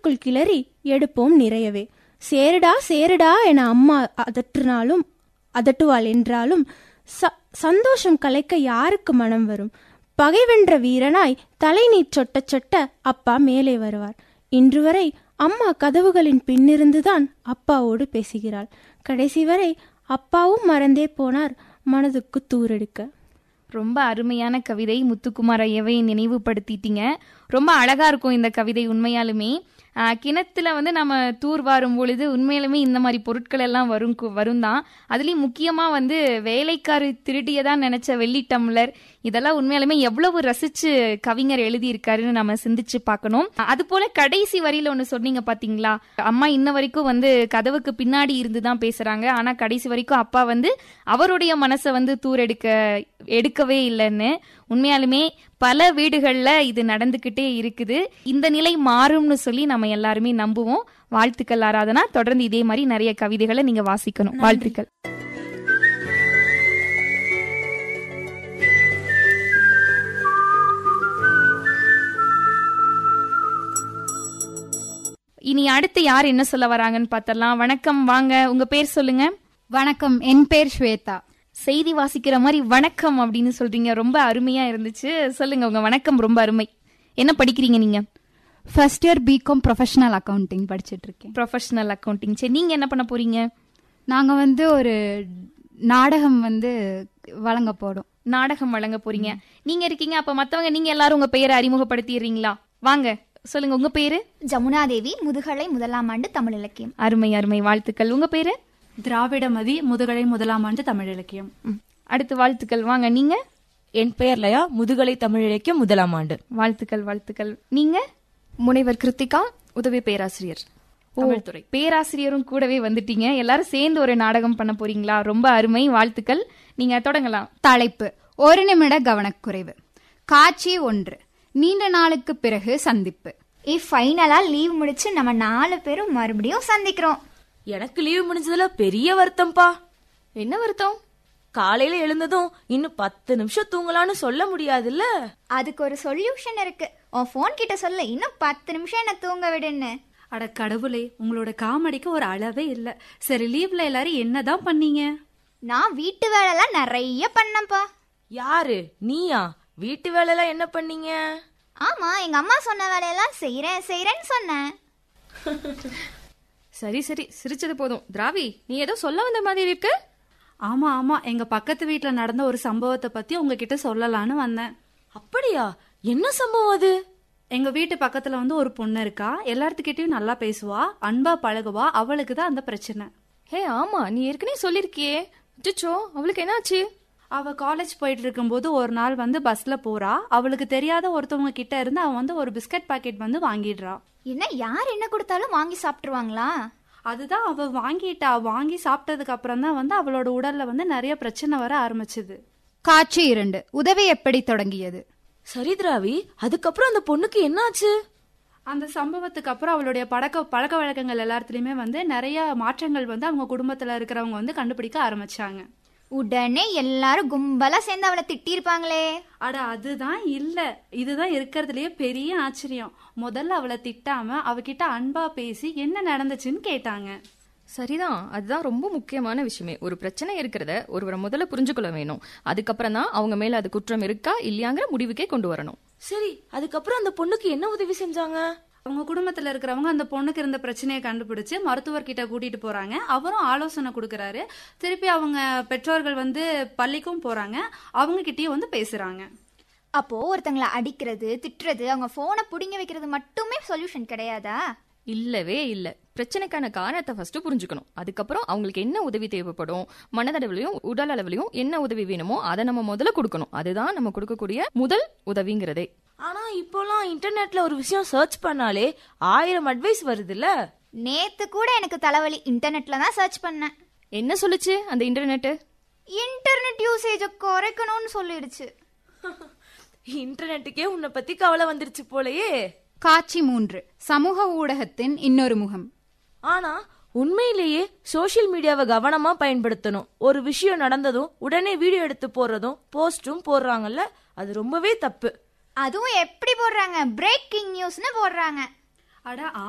உள்ளுக்குள் கிளறி எடுப்போம் நிறையவே சேருடா சேருடா என அம்மா அதற்றினாலும் அதட்டுவாள் என்றாலும் ச சந்தோஷம் கலைக்க யாருக்கு மனம் வரும் பகை வென்ற வீரனாய் தலை நீர் சொட்ட சொட்ட அப்பா மேலே வருவார் இன்று வரை அம்மா கதவுகளின் பின்னிருந்துதான் அப்பாவோடு பேசுகிறாள் கடைசி வரை அப்பாவும் மறந்தே போனார் மனதுக்கு தூரெடுக்க ரொம்ப அருமையான கவிதை முத்துக்குமார் ஐயவை நினைவுபடுத்திட்டீங்க ரொம்ப அழகா இருக்கும் இந்த கவிதை உண்மையாலுமே ஆஹ், கிணத்துல வந்து நம்ம தூர் வாரும் பொழுது உண்மையாலுமே இந்த மாதிரி பொருட்கள் எல்லாம் வரும் கு- வரும் தான் அதுலயும் முக்கியமா வந்து வேலைக்காரி திருடியதா நினைச்ச வெள்ளி டம்ளர் இதெல்லாம் உண்மையாலுமே எவ்வளவு ரசிச்சு கவிஞர் எழுதியிருக்காருன்னு நம்ம சிந்திச்சு பார்க்கணும் அது போல கடைசி வரியில ஒண்ணு சொன்னீங்க பாத்தீங்களா அம்மா இன்ன வரைக்கும் வந்து கதவுக்கு பின்னாடி இருந்து தான் பேசுறாங்க ஆனா கடைசி வரைக்கும் அப்பா வந்து அவருடைய மனசை வந்து தூரெடுக்க எடுக்கவே இல்லைன்னு உண்மையாலுமே பல வீடுகள்ல இது நடந்துகிட்டே இருக்குது இந்த நிலை மாறும்னு சொல்லி நம்ம எல்லாருமே நம்புவோம் வாழ்த்துக்கள் ஆராதனா தொடர்ந்து இதே மாதிரி நிறைய கவிதைகளை நீங்க வாசிக்கணும் வாழ்த்துக்கள் இனி அடுத்து யார் என்ன சொல்ல வராங்கன்னு பார்த்தலாம் வணக்கம் வாங்க உங்க பேர் சொல்லுங்க வணக்கம் என் பேர் ஸ்வேதா செய்தி வாசிக்கிற மாதிரி வணக்கம் அப்படின்னு சொல்றீங்க ரொம்ப அருமையா இருந்துச்சு சொல்லுங்க உங்க வணக்கம் ரொம்ப அருமை என்ன படிக்கிறீங்க நீங்க first year B Com professional accounting படிச்சிட்டு இருக்கேன் ப்ரொஃபஷனல் அக்கவுண்டிங் சரி நீங்க என்ன பண்ண போறீங்க நாங்க வந்து ஒரு நாடகம் வந்து வழங்க போறோம் நாடகம் வழங்க போறீங்க நீங்க இருக்கீங்க அப்ப மத்தவங்க நீங்க எல்லாரும் உங்க பெயரை அறிமுகப்படுத்திடுறீங்களா வாங்க சொல்லுங்க உங்க பேரு ஜமுனாதேவி முதுகலை முதலாம் ஆண்டு தமிழ் இலக்கியம் அருமை அருமை வாழ்த்துக்கள் உங்க பேரு திராவிடமதி முதுகலை முதலாம் ஆண்டு தமிழ் இலக்கியம் ம். அடுத்து வாழ்த்துக்கள் வாங்க நீங்க என் பெயர் லயா முதுகலை தமிழ் இலக்கியம் முதலாம் ஆண்டு வாழ்த்துக்கள் வாழ்த்துக்கள் நீங்க முனைவர் கிருத்திகா உதவி பேராசிரியர் தமிழ்துறை பேராசிரியரும் கூடவே வந்துட்டீங்க எல்லாரும் சேர்ந்து ஒரு நாடகம் பண்ண போறீங்களா ரொம்ப அருமை வாழ்த்துக்கள் நீங்க தொடங்கலாம் தலைப்பு ஒரு நிமிட கவனக்குறைவு காட்சி ஒன்று நீண்ட நாளுக்கு பிறகு சந்திப்பு ஏ ஃபைனலா லீவ் முடிச்சு நம்ம நாலு பேரும் மறுபடியும் சந்திக்கிறோம் எனக்கு லீவு முடிஞ்சதுல பெரிய வருத்தம்ப்பா என்ன வருத்தம் காலையில எழுந்ததும் இன்னும் பத்து நிமிஷம் தூங்கலாம்னு சொல்ல முடியாதுல்ல அதுக்கு ஒரு சொல்யூஷன் இருக்கு உன் ஃபோன் கிட்ட சொல்ல இன்னும் பத்து நிமிஷம் என்ன தூங்க விடுன்னு அட கடவுளே உங்களோட காமெடிக்கு ஒரு அளவே இல்ல சரி லீவ்ல எல்லாரும் என்னதான் பண்ணீங்க நான் வீட்டு வேலைலாம் நிறைய பண்ணேன்ப்பா யாரு நீயா வீட்டு வேலைலாம் என்ன பண்ணீங்க ஆமா எங்க அம்மா சொன்ன வேலையெல்லாம் செய்றேன் செய்றேன்னு சொன்னேன் சரி சரி சிரிச்சது போதும் திராவி நீ ஏதோ சொல்ல வந்த மாதிரி இருக்கு ஆமா ஆமா எங்க பக்கத்து வீட்ல நடந்த ஒரு சம்பவத்தை பத்தி உங்ககிட்ட சொல்லலான்னு வந்தேன் அப்படியா என்ன சம்பவம் அது எங்க வீட்டு பக்கத்துல வந்து ஒரு பொண்ணு இருக்கா எல்லாத்துக்கிட்டயும் நல்லா பேசுவா அன்பா பழகுவா அவளுக்கு தான் அந்த பிரச்சனை ஹே ஆமா நீ ஏற்கனவே சொல்லிருக்கியே அச்சோ அவளுக்கு என்னாச்சு அவ காலேஜ் போயிட்டு இருக்கும்போது ஒரு நாள் வந்து பஸ்ல போறா அவளுக்கு தெரியாத ஒருத்தவங்க கிட்ட இருந்து அவன் வந்து ஒரு பிஸ்கட் பாக்கெட் வந்து வாங்கிடுறா என்ன யார் என்ன கொடுத்தாலும் வாங்கி சாப்பிட்டுருவாங்களா அதுதான் அவ வாங்கிட்டா வாங்கி சாப்பிட்டதுக்கு அப்புறம் தான் வந்து அவளோட உடல்ல வந்து நிறைய பிரச்சனை வர ஆரம்பிச்சது காட்சி இரண்டு உதவி எப்படி தொடங்கியது சரி திராவி அதுக்கப்புறம் அந்த பொண்ணுக்கு என்னாச்சு அந்த சம்பவத்துக்கு அப்புறம் அவளுடைய பழக்க பழக்க வழக்கங்கள் எல்லாத்துலயுமே வந்து நிறைய மாற்றங்கள் வந்து அவங்க குடும்பத்துல இருக்கிறவங்க வந்து கண்டுபிடிக்க ஆரம்பிச்சாங்க உடனே எல்லாரும் கும்பலா சேர்ந்து அவளை திட்டிருப்பாங்களே அட அதுதான் இல்ல இதுதான் இருக்கிறதுலயே பெரிய ஆச்சரியம் முதல்ல அவளை திட்டாம அவகிட்ட அன்பா பேசி என்ன நடந்துச்சுன்னு கேட்டாங்க சரிதான் அதுதான் ரொம்ப முக்கியமான விஷயமே ஒரு பிரச்சனை இருக்கிறத ஒருவரை முதல்ல புரிஞ்சுக்கொள்ள வேணும் அதுக்கப்புறம் தான் அவங்க மேல அது குற்றம் இருக்கா இல்லையாங்கிற முடிவுக்கே கொண்டு வரணும் சரி அதுக்கப்புறம் அந்த பொண்ணுக்கு என்ன உதவி செஞ்சாங்க அவங்க குடும்பத்துல இருக்கிறவங்க அந்த பொண்ணுக்கு இருந்த பிரச்சனையை கண்டுபிடிச்சு மருத்துவர்கிட்ட கூட்டிட்டு போறாங்க அவரும் ஆலோசனை கொடுக்கறாரு திருப்பி அவங்க பெற்றோர்கள் வந்து பள்ளிக்கும் போறாங்க அவங்க கிட்டயும் வந்து பேசுறாங்க அப்போ ஒருத்தங்கள அடிக்கிறது திட்டுறது அவங்க போனை புடிங்க வைக்கிறது மட்டுமே சொல்யூஷன் கிடையாதா இல்லவே இல்ல பிரச்சனைக்கான காரணத்தை ஃபர்ஸ்ட் புரிஞ்சுக்கணும் அதுக்கப்புறம் அவங்களுக்கு என்ன உதவி தேவைப்படும் மனதளவுலயும் உடல் அளவுலயும் என்ன உதவி வேணுமோ அதை நம்ம முதல்ல கொடுக்கணும் அதுதான் நம்ம கொடுக்கக்கூடிய முதல் உதவிங்கிறதே ஆனா இப்போலாம் இன்டர்நெட்ல ஒரு விஷயம் சர்ச் பண்ணாலே ஆயிரம் அட்வைஸ் வருதுல்ல நேத்து கூட எனக்கு தலைவலி இன்டர்நெட்ல தான் சர்ச் பண்ணேன் என்ன சொல்லுச்சு அந்த இன்டர்நெட் இன்டர்நெட் யூசேஜ குறைக்கணும்னு சொல்லிடுச்சு இன்டர்நெட்டுக்கே உன்னை பத்தி கவலை வந்துருச்சு போலயே காட்சி மூன்று சமூக ஊடகத்தின் இன்னொரு முகம் ஆனா உண்மையிலேயே சோஷியல் மீடியாவை கவனமா பயன்படுத்தணும் ஒரு விஷயம் நடந்ததும் உடனே வீடியோ எடுத்து போடுறதும் போஸ்டும் போடுறாங்கல்ல அது ரொம்பவே தப்பு அதுவும் எப்படி போடுறாங்க பிரேக்கிங் நியூஸ்னு போடுறாங்க அட